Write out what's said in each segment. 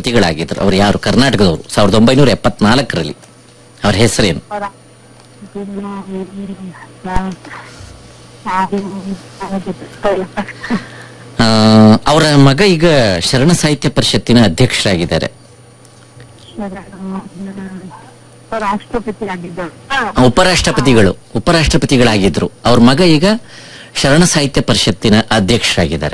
ರಾಷ್ಟ್ರಪತಿಗಳಾಗಿದ್ರು ಅವ್ರು ಯಾರು ಕರ್ನಾಟಕದವರು ಸಾವಿರದ ಒಂಬೈನೂರ ಎಪ್ಪತ್ನಾಲ್ಕರಲ್ಲಿ ಅವ್ರ ಹೆಸರೇನು ಅವರ ಆ, ಅವರ ಮಗ ಈಗ ಶರಣ ಸಾಹಿತ್ಯ ಪರಿಷತ್ತಿನ ಅಧ್ಯಕ್ಷರಾಗಿದ್ದಾರೆ ರಾಷ್ಟ್ರಪತಿ ಆಗಿದ್ದರು ಉಪರಾಷ್ಟ್ರಪತಿಗಳು ಉಪರಾಷ್ಟ್ರಪತಿಗಳಾಗಿದ್ರು ಅವ್ರ ಮಗ ಈಗ ಶರಣ ಸಾಹಿತ್ಯ ಪರಿಷತ್ತಿನ ಅಧ್ಯಕ್ಷರಾಗಿದ್ದಾರೆ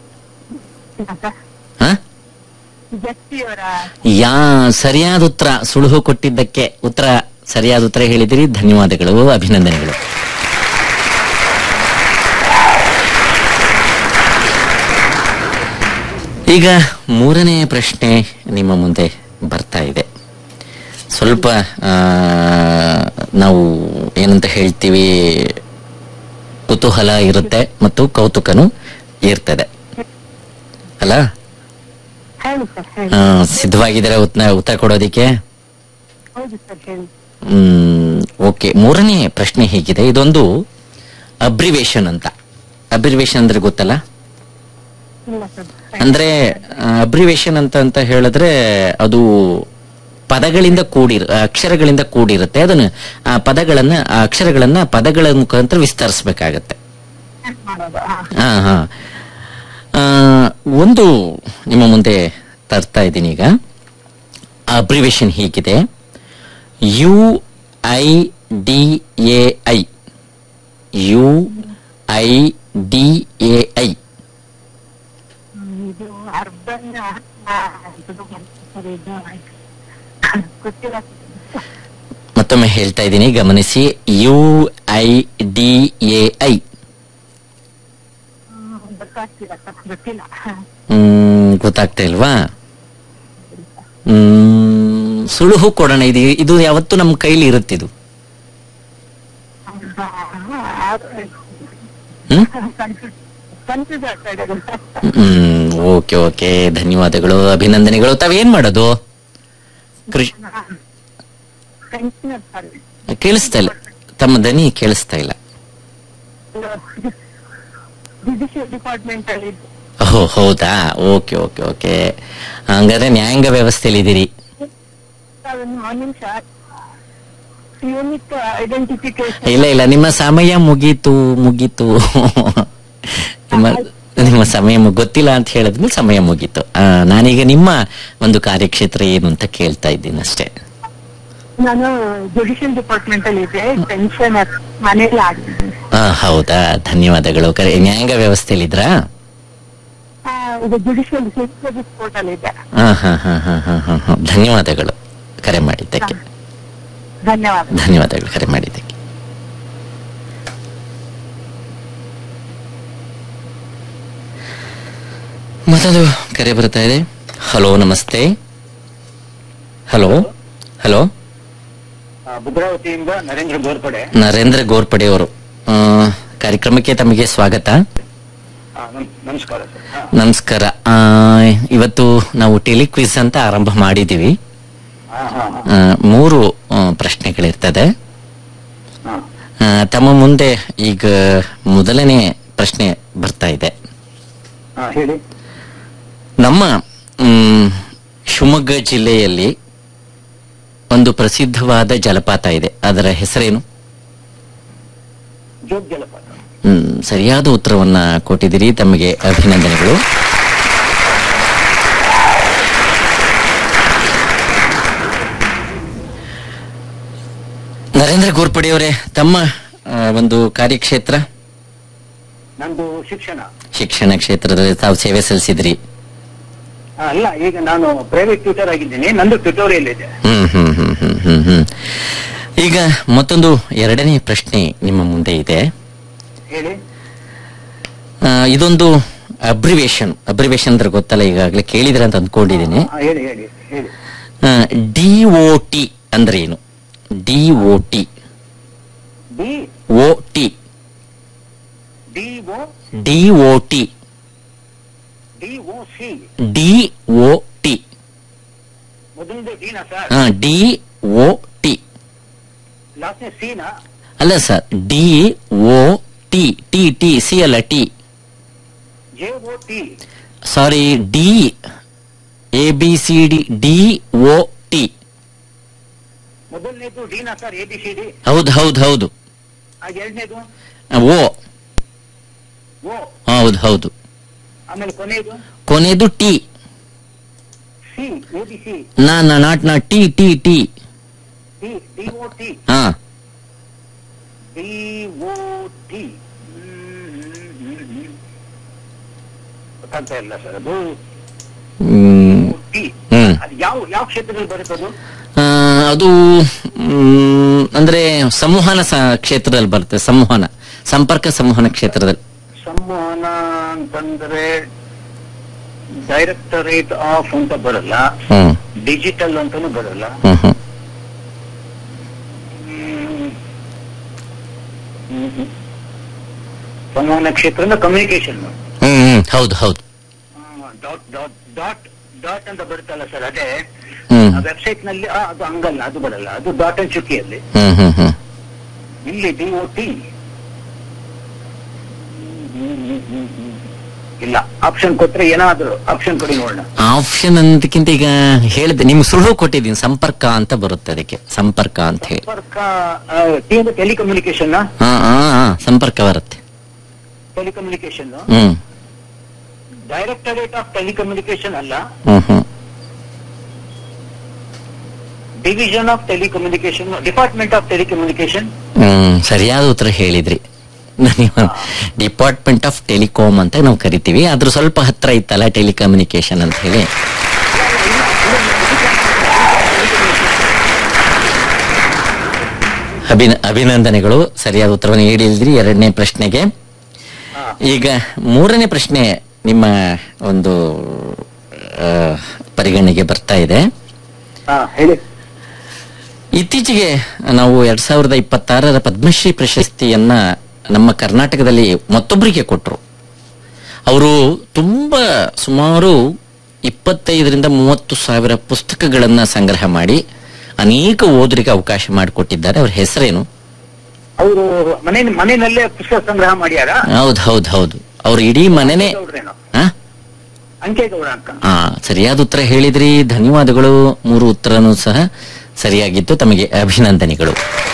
ಹ? ಜಸ್ತಿಯವರ ಯಾ ಸರಿಯಾದ ಉತ್ತರ ಸುಳುಹು ಕೊಟ್ಟಿದ್ದಕ್ಕೆ ಉತ್ತರ ಸರಿಯಾದ ಉತ್ತರ ಹೇಳಿದಿರಿ ಧನ್ಯವಾದಗಳು ಅಭಿನಂದನೆಗಳು ಈಗ ಮೂರನೇ ಪ್ರಶ್ನೆ ನಿಮ್ಮ ಮುಂದೆ ಬರ್ತಾ ಇದೆ ಸ್ವಲ್ಪ ಆ, ನಾವು ಏನಂತ ಹೇಳ್ತೀವಿ ಕುತೂಹಲ ಇರುತ್ತೆ ಮತ್ತು ಕೌತುಕನು ಇರ್ತದೆ ಅಲ್ಲ ಹೇಳಿ ಸರ್ ಹೇಳಿ ಆ, ಸಿದ್ಧವಾಗಿದ್ದೀರಾ ಉತ್ತರ ಉತ್ತರ ಕೊಡೋದಿಕ್ಕೆ ಹೌದು ಸರ್ ಹೇಳಿ ಹ್ಮ್ ಓಕೆ ಮೂರನೇ ಪ್ರಶ್ನೆ ಹೀಗಿದೆ ಇದೊಂದು ಅಬ್ರಿವೇಶನ್ ಅಂತ ಅಬ್ರಿವೇಶನ್ ಅಂದ್ರೆ ಗೊತ್ತಲ್ಲ ಇಲ್ಲ ಸರ್ ಅಂದ್ರೆ ಅಬ್ರಿವೇಶನ್ ಅಂತ ಅಂತ ಹೇಳಿದ್ರೆ ಅದು ಪದಗಳಿಂದ ಕೂಡಿರ ಅಕ್ಷರಗಳಿಂದ ಕೂಡಿರುತ್ತೆ ಅದನ್ನ ಆ ಪದಗಳನ್ನ ಆ ಅಕ್ಷರಗಳನ್ನ ಪದಗಳ ಮುಖಾಂತರ ವಿಸ್ತರಿಸಬೇಕಾಗತ್ತೆ ಮಾಡೋದು ಹಾ. ಹಾ ಹಾ ಆ, ಒಂದು ನಿಮ್ಮ ಮುಂದೆ ತರ್ತಾ ಇದ್ದೀನಿ ಈಗ ಅಬ್ರಿವೇಶನ್ ಹೀಗಿದೆ U I D A I U I D A I ಇದು ಅರ್ಬನ್ ಗೊತ್ತಿಲ್ಲ ಮತ್ತೊಮ್ಮೆ ಹೇಳ್ತಾ ಇದ್ದೀನಿ ಗಮನಿಸಿ U I D A I ಹ್ಮ್, ಗೊತ್ತಾಗ್ತಿಲ್ಲ ಸರ್ ಗೊತ್ತಿಲ್ಲ ಹ್ಮ್ ಗೊತ್ತಾಗ್ತಾ ಇಲ್ವಾ ಹ್ಮ್ ಸುಳುಹು ಕೊಡೋಣ ಇದು ಇದು ಯಾವತ್ತು ನಮ್ಮ ಕೈಲಿ ಇರುತ್ತಿದು ಹ್ಮ್ ಕನ್ಫ್ಯೂಸ್ ಆಗ್ತಾ ಇದೆ ಹ್ಮ್ ಓಕೆ ಓಕೆ ಧನ್ಯವಾದಗಳು ಅಭಿನಂದನೆಗಳು ತಾವೇನ್ ಮಾಡೋದು ಕೃಷಿ ಪೆನ್ಷನರ್ ಸರ್ ಕೇಳಿಸ್ತಾ ಇಲ್ಲ ತಮ್ಮ ದನಿ ಕೇಳಿಸ್ತಾ ಇಲ್ಲ ಜುಡಿಷಿಯಲ್ ಡಿಪಾರ್ಟ್ಮೆಂಟ್ ಅಲ್ಲಿ ಇದ್ದು. ಓಹೋ ಹೌದಾ ಓಕೆ ಓಕೆ ಓಕೆ ಹಂಗಾದ್ರೆ ನ್ಯಾಯಾಂಗ ವ್ಯವಸ್ಥೆಯಲ್ಲಿ ಇದ್ದೀರಿ ಅದನ್ನು ಒಂದು ನಿಮಿಷ ಯೂನಿಕ್ ಐಡೆಂಟಿಫಿಕೇಶನ್ ಇಲ್ಲ ಇಲ್ಲ ನಿಮ್ಮ ಸಮಯ ಮುಗೀತು ಮುಗೀತು ನಿಮ್ಮ ನಿಮ್ಮ ಸಮಯ ಮು- ಗೊತ್ತಿಲ್ಲ ಅಂತ ಹೇಳಿದ್ಮೇಲೆ ಸಮಯ ಮುಗೀತು ಆ, ನಾನೀಗ ನಿಮ್ಮ ಒಂದು ಕಾರ್ಯಕ್ಷೇತ್ರ ಏನು ಅಂತ ಕೇಳ್ತಾ ಇದ್ದೀನಿ ಅಷ್ಟೇ ನಾನು ಜುಡಿಷಿಯಲ್ ಡಿಪಾರ್ಟ್ಮೆಂಟ್ ಅಲ್ಲಿ ಇದ್ದೆ ಪೆನ್ಷನರ್ ಮನೇಲಿ ಆಗಿದ್ದೀನಿ ಆ, ಹೌದಾ ಧನ್ಯವಾದಗಳು ಕರೆ ನ್ಯಾಯಾಂಗ ವ್ಯವಸ್ಥೆಯಲ್ಲಿ ಇದ್ರಾ ಆ, ಇದು ಜುಡಿಷಿಯಲ್ ಸಿವಿಲ್ ಸರ್ವಿಸ್ ಕೋರ್ಟ್ ಅಲ್ಲಿ ಇದ್ದೆ ಹಾ ಹಾ ಹಾ ಹಾ ಹಾ ಹಾ ಹಾ ಧನ್ಯವಾದಗಳು ಕರೆ ಮಾಡಿದ್ದಕ್ಕೆ ಧನ್ಯವಾದ ಧನ್ಯವಾದಗಳು ಕರೆ ಮಾಡಿದ್ದಕ್ಕೆ ಮತ್ತೊಂದು ಕರೆ ಬರ್ತಾ ಇದೆ ಹಲೋ ನಮಸ್ತೆ ಹಲೋ ಹಲೋ ಆ, ಭದ್ರಾವತಿಯಿಂದ ನರೇಂದ್ರ ಗೋರ್ಪಡೆ ನರೇಂದ್ರ ಗೋರ್ಪಡೆ ಅವರು ಆ, ಕಾರ್ಯಕ್ರಮಕ್ಕೆ ತಮಗೆ ಸ್ವಾಗತ ಆ, ನಮ್- ನಮಸ್ಕಾರ ಸರ್ ಆ, ನಮಸ್ಕಾರ ಆ, ಇವತ್ತು ನಾವು ಟೆಲಿಕ್ವಿಸ್ ಅಂತ ಆರಂಭ ಮಾಡಿದ್ದೀವಿ ಆ, ಹಾ, ಹಾ, ಆ, ಮೂರು ಆ, ಪ್ರಶ್ನೆಗಳಿರ್ತದೆ ಹಾ. ಆ, ತಮ್ಮ ಮುಂದೆ ಈಗ ಮೊದಲನೇ ಪ್ರಶ್ನೆ ಬರ್ತಾ ಇದೆ ಆ, ಹೇಳಿ ನಮ್ಮ ಮ್, ಶಿವಮೊಗ್ಗ ಜಿಲ್ಲೆಯಲ್ಲಿ ಒಂದು ಪ್ರಸಿದ್ಧವಾದ ಜಲಪಾತ ಇದೆ ಅದರ ಹೆಸರೇನು ಜೋಗ್ ಜಲಪಾತ ಹ್ಮ್, ಸರಿಯಾದ ಉತ್ತರವನ್ನ ಕೊಟ್ಟಿದ್ದೀರಿ ತಮಗೆ ಅಭಿನಂದನೆಗಳು ನರೇಂದ್ರ ಗೋರ್ಪಡೆಯವರೇ ತಮ್ಮ ಆ, ಒಂದು ಕಾರ್ಯಕ್ಷೇತ್ರ ನಂದು ಶಿಕ್ಷಣ ಶಿಕ್ಷಣ ಕ್ಷೇತ್ರದಲ್ಲಿ ತಾವು ಸೇವೆ ಸಲ್ಲಿಸಿದ್ರಿ ಆ, ಅಲ್ಲ ಈಗ ನಾನು ಪ್ರೈವೇಟ್ ಟ್ಯೂಟರ್ ಆಗಿದ್ದೀನಿ ನಂದು ಟ್ಯುಟೋರಿಯಲ್ ಇದೆ ಹ್ಮ್ ಹ್ಮ್ ಹ್ಮ್ ಹ್ಮ್ ಹ್ಮ್ ಹ್ಮ್ ಈಗ ಮತ್ತೊಂದು ಎರಡನೇ ಪ್ರಶ್ನೆ ನಿಮ್ಮ ಮುಂದೆ ಇದೆ ಹೇಳಿ ಆ, ಇದೊಂದು ಅಬ್ರಿವೇಶನ್ ಅಬ್ರಿವೇಶನ್ ಅಂದ್ರೆ ಗೊತ್ತಲ್ಲ ಈಗಾಗಲೇ ಕೇಳಿದ್ರೆ ಅಂತ ಅಂದ್ಕೊಂಡಿದ್ದೀನಿ ಆ, ಹೇಳಿ ಹೇಳಿ ಹೇಳಿ ಡಿ ಒ ಟಿ ಅಂದ್ರೆ ಏನು D O T D O T D O D O T D O C D O T ಮೊದಲದು ಡಿನಾ ಸರ್ ಡಿ ಒ ಟಿ ಲಾಸ್ಟ್ನೇ ಸಿನಾ ಅಲ್ಲ sir D O T T T C ಅಲ್ಲ T J O T sorry D A B C D D O T ಮೊದಲನೇದು ಡಿನಾ sir A B C D ಹೌದು ಹೌದು ಹೌದು ಆಗ ಎರಡನೇದು ಓ ಓ ಹೌದು ಹೌದು ಆಮೇಲೆ ಕೊನೆಯದು ಕೊನೆಯದು T C A B C ನಾ ನಾಟ್ ನಾ T T T D D O T ಹಾ ಡಿ ಓ ಟಿ ಗೊತ್ತಾಗ್ತಾ ಇಲ್ಲ ಸರ್ ಅದು ಹ್ಮ್, ಟಿ ಹ್ಮ್ ಅದು ಯಾವ ಯಾವ ಕ್ಷೇತ್ರದಲ್ಲಿ ಬರುತ್ತೆ ಅದು ಆ, ಅದು ಮ್, ಅಂದ್ರೆ ಸಂವಹನ ಸ- ಕ್ಷೇತ್ರದಲ್ಲಿ ಬರುತ್ತೆ ಸಂವಹನ ಸಂಪರ್ಕ ಸಂವಹನ ಕ್ಷೇತ್ರದಲ್ಲಿ ಸಂವಹನ ಅಂತಂದ್ರೆ ಡೈರೆಕ್ಟರೇಟ್ ಆಫ್ ಅಂತ ಬರಲ್ಲ ಹ್ಮ್ ಡಿಜಿಟಲ್ ಅಂತಾನು ಬರಲ್ಲ ಹ್ಮ್ ಹ್ಮ್ ಹ್ಮ್. ಹ್ಮ್, ಹ್ಮ್. ಸಂವಹನ ಕ್ಷೇತ್ರ ಅಂದ್ರೆ ಕಮ್ಯುನಿಕೇಶನ್ ಹ್ಮ್ ಹ್ಮ್ ಹೌದು ಹೌದು ಡಾಟ್ ಡಾಟ್ ಡಾಟ್ ಡಾಟ್ ಅಂತ ಬರುತ್ತಲ್ಲ ಸರ್ ಅದೇ ಹ್ಮ್ ವೆಬ್ಸೈಟ್ ನಲ್ಲಿ ಆ, ಅದು ಹಂಗಲ್ಲ ಅದು ಬರಲ್ಲ ಅದು ಡಾಟ್ ಅಂಡ್ ಚುಕ್ಕಿಯಲ್ಲಿ ಹ್ಮ್ ಹ್ಮ್ ಹ್ಮ್ ಇಲ್ಲಿ ಡಿ ಒ ಟಿ ಇಲ್ಲ ಆಪ್ಷನ್ ಕೊಟ್ರೆ ಏನಾದ್ರು ಆಪ್ಷನ್ ಕೊಡಿ ನೋಡೋಣ ಆಪ್ಷನ್ ಅನ್ನೋದಕ್ಕಿಂತ ಈಗ ಹೇಳಿದೆ ನಿಮ್ಗೆ ಸುಳ್ಳು ಕೊಟ್ಟಿದ್ದೀನಿ ಸಂಪರ್ಕ ಅಂತ ಬರುತ್ತೆ ಅದಕ್ಕೆ ಸಂಪರ್ಕ ಅಂತ ಹೇಳಿ ಸಂಪರ್ಕ ಟಿ ಅಂದ್ರೆ ಟೆಲಿಕಮ್ಯುನಿಕೇಶನ್ ಹಾ ಹಾ ಹಾ ಸಂಪರ್ಕ ಬರುತ್ತೆ telecommunication hmm directorate of telecommunication ಅಲ್ಲ ಹ್ಮ್ ಹ್ಮ್ division of telecommunication department of telecommunication ಹ್ಮ್ ಸರಿಯಾದ ಉತ್ತರ ಹೇಳಿದ್ರಿ ಡಿಪಾರ್ಟ್ಮೆಂಟ್ ಆಫ್ ಟೆಲಿಕಾಮ್ ಅಂತ ನಾವು ಕರಿತೀವಿ ಅದ್ರ ಸ್ವಲ್ಪ ಹತ್ರ ಇತ್ತಲ್ಲ ಟೆಲಿಕಮ್ಯುನಿಕೇಶನ್ ಅಂತ ಹೇಳಿ ಅಭಿನ ಅಭಿನಂದನೆಗಳು ಸರಿಯಾದ ಉತ್ತರವನ್ನು ನೀಡಿದ್ರಿ ಎರಡನೇ ಪ್ರಶ್ನೆಗೆ ಈಗ ಮೂರನೇ ಪ್ರಶ್ನೆ ನಿಮ್ಮ ಒಂದು ಆ, ಪರಿಗಣನೆಗೆ ಬರ್ತಾ ಇದೆ ಹಾ ಹೇಳಿ ಇತ್ತೀಚೆಗೆ ನಾವು ಎರಡ್ ಸಾವಿರದ ಇಪ್ಪತ್ತಾರರ ಪದ್ಮಶ್ರೀ ಪ್ರಶಸ್ತಿಯನ್ನ ನಮ್ಮ ಕರ್ನಾಟಕದಲ್ಲಿ ಮತ್ತೊಬ್ಬರಿಗೆ ಕೊಟ್ಟರು ಅವರು ತುಂಬಾ ಸುಮಾರು ಇಪ್ಪತ್ತೈದರಿಂದ ಮೂವತ್ತು ಸಾವಿರ ಪುಸ್ತಕಗಳನ್ನ ಸಂಗ್ರಹ ಮಾಡಿ ಅನೇಕ ಓದರಿಗೆ ಅವಕಾಶ ಮಾಡಿಕೊಟ್ಟಿದ್ದಾರೆ ಅವ್ರ ಹೆಸರೇನು ಅವರು ಮನೆ ಮನೆಯಲ್ಲೇ ಪುಸ್ತಕ ಸಂಗ್ರಹ ಮಾಡ್ಯಾರ ಹೌದು ಹೌದು ಹೌದು ಅವ್ರು ಇಡೀ ಮನೆನೇ ಗೌಡ್ರೇನೋ ಆ? ಅಂಕೇಗೌಡ ಅಂತ ಆ ಸರಿಯಾದ ಉತ್ತರ ಹೇಳಿದ್ರಿ ಧನ್ಯವಾದಗಳು ಮೂರು ಉತ್ತರನೂ ಸಹ ಸರಿಯಾಗಿತ್ತು ತಮಗೆ ಅಭಿನಂದನೆಗಳು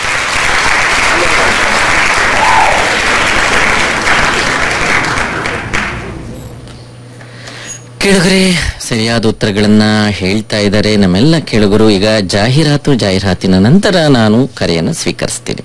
ಕೇಳುಗರೆ ಸರಿಯಾದ ಉತ್ತರಗಳನ್ನ ಹೇಳ್ತಾ ಇದ್ದಾರೆ ನಮ್ಮೆಲ್ಲ ಕೇಳುಗರು ಈಗ ಜಾಹೀರಾತು ಜಾಹೀರಾತಿನ ನಂತರ ನಾನು ಕರೆಯನ್ನು ಸ್ವೀಕರಿಸ್ತೀನಿ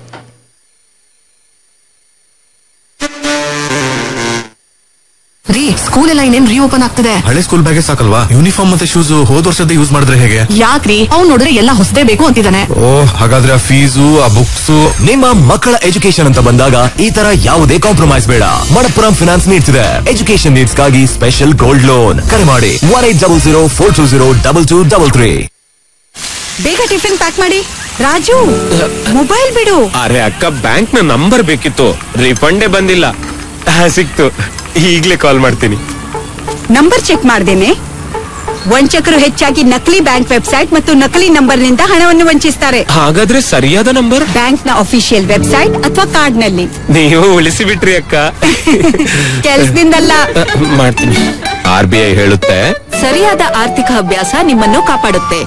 ರೀ ಸ್ಕೂಲ್ ಎಲ್ಲ ಇನ್ನೇನ್ ರೀಓಪನ್ ಆಗ್ತದೆ ಹಳೆ ಸ್ಕೂಲ್ ಬ್ಯಾಗೆ ಸಾಕಲ್ವಾ ಯೂನಿಫಾರ್ಮ್ ಮತ್ತೆ ಶೂಸ್ ಹೋದ್ ವರ್ಷದ ಯೂಸ್ ಮಾಡಿದ್ರೆ ಹೇಗೆ ಯಾಕ್ರಿ ಅವ್ನ್ ನೋಡಿದ್ರೆ ಎಲ್ಲ ಹೊಸದೇ ಬೇಕು ಅಂತಿದ್ದಾನೆ ಓ ಹಾಗಾದ್ರೆ ಆ ಫೀಸು ಆ ಬುಕ್ಸ್ ನಿಮ್ಮ ಮಕ್ಕಳ ಎಜುಕೇಶನ್ ಅಂತ ಬಂದಾಗ ಈ ತರ ಯಾವುದೇ ಕಾಂಪ್ರಮೈಸ್ ಬೇಡ ಮಣಪ್ಪುರಂ ಫಿನಾನ್ಸ್ ನೀಡ್ತಿದೆ ಎಜುಕೇಶನ್ ನೀಡ್ಸ್ ಗಾಗಿ ಸ್ಪೆಷಲ್ ಗೋಲ್ಡ್ ಲೋನ್ ಕರೆ ಮಾಡಿ one eight double zero four two zero double two double three ಬೇಗ ಟಿಫಿನ್ ಪ್ಯಾಕ್ ಮಾಡಿ ರಾಜು ಮೊಬೈಲ್ ಬಿಡು ಅರೆ ಅಕ್ಕ ಬ್ಯಾಂಕ್ ನ ನಂಬರ್ ಬೇಕಿತ್ತು ರಿಫಂಡೇ ಬಂದಿಲ್ಲ ಆ, ಸಿಕ್ತು ಈಗ್ಲೇ ಕಾಲ್ ಮಾಡ್ತೀನಿ ನಂಬರ್ ಚೆಕ್ ಮಾಡ್ದೇನೆ ವಂಚಕರು ಹೆಚ್ಚಾಗಿ ನಕಲಿ ಬ್ಯಾಂಕ್ ವೆಬ್ಸೈಟ್ ಮತ್ತು ನಕಲಿ ನಂಬರ್ನಿಂದ ಹಣವನ್ನು ವಂಚಿಸ್ತಾರೆ ಹಾಗಾದ್ರೆ ಸರಿಯಾದ ನಂಬರ್ ಬ್ಯಾಂಕ್ ನ ಅಫಿಷಿಯಲ್ ವೆಬ್ಸೈಟ್ ಅಥವಾ ಕಾರ್ಡ್ ನಲ್ಲಿ ನೀವು ಉಳಿಸಿ ಬಿಟ್ರಿ ಅಕ್ಕ ಕೆಲ್ಸದಿಂದಲ್ಲ ಆ, ಮಾಡ್ತೀನಿ ಆರ್ ಬಿ ಐ ಹೇಳುತ್ತೆ ಸರಿಯಾದ ಆರ್ಥಿಕ ಅಭ್ಯಾಸ ನಿಮ್ಮನ್ನು ಕಾಪಾಡುತ್ತೆ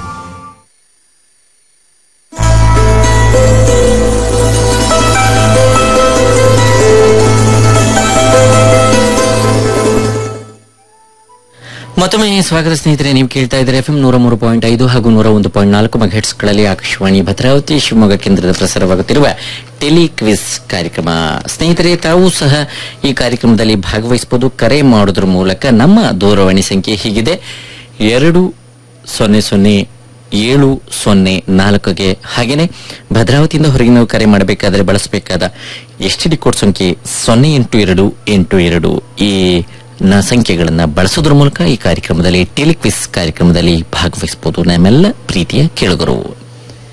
ಮತ್ತೊಮ್ಮೆ ಸ್ವಾಗತ ಸ್ನೇಹಿತರೆ ನೀವು ಕೇಳ್ತಾ ಇದ್ದಾರೆ ಎಫ್ ನೂರ ಮೂರು ಪಾಯಿಂಟ್ ಐದು ಹಾಗೂ ನೂರ ಒಂದು ಪಾಯಿಂಟ್ ನಾಲ್ಕು ಮೆಗಾಹೆಟ್ಸ್ಗಳಲ್ಲಿ ಆಕಾಶವಾಣಿ ಭದ್ರಾವತಿ ಶಿವಮೊಗ್ಗ ಕೇಂದ್ರದ ಪ್ರಸಾರವಾಗುತ್ತಿರುವ ಟೆಲಿ ಕ್ವಿಸ್ ಕಾರ್ಯಕ್ರಮ ಸ್ನೇಹಿತರೆ ತಾವು ಸಹ ಈ ಕಾರ್ಯಕ್ರಮದಲ್ಲಿ ಭಾಗವಹಿಸಬಹುದು ಕರೆ ಮಾಡೋದ್ರ ಮೂಲಕ ನಮ್ಮ ದೂರವಾಣಿ ಸಂಖ್ಯೆ ಹೀಗಿದೆ ಎರಡು ಸೊನ್ನೆ ಸೊನ್ನೆ ಏಳು ಸೊನ್ನೆ ನಾಲ್ಕುಗೆ ಹಾಗೇನೆ ಭದ್ರಾವತಿಯಿಂದ ಹೊರಗಿನ ಕರೆ ಮಾಡಬೇಕಾದರೆ ಬಳಸಬೇಕಾದ ಎಸ್ ಟಿ ಡಿ ಕೋಡ್ ಸಂಖ್ಯೆ ಸೊನ್ನೆ ಎಂಟು ಎರಡು ಎಂಟು ಎರಡು ಈ ನ ಸಂಖ್ಯೆಗಳನ್ನ ಬಳಸೋದ್ರ ಮೂಲಕ ಈ ಕಾರ್ಯಕ್ರಮದಲ್ಲಿ ಟೆಲಿಕ್ವಿಸ್ ಕಾರ್ಯಕ್ರಮದಲ್ಲಿ ಭಾಗವಹಿಸಬಹುದು ನಮ್ಮೆಲ್ಲ ಪ್ರೀತಿಯ ಕೇಳುಗರು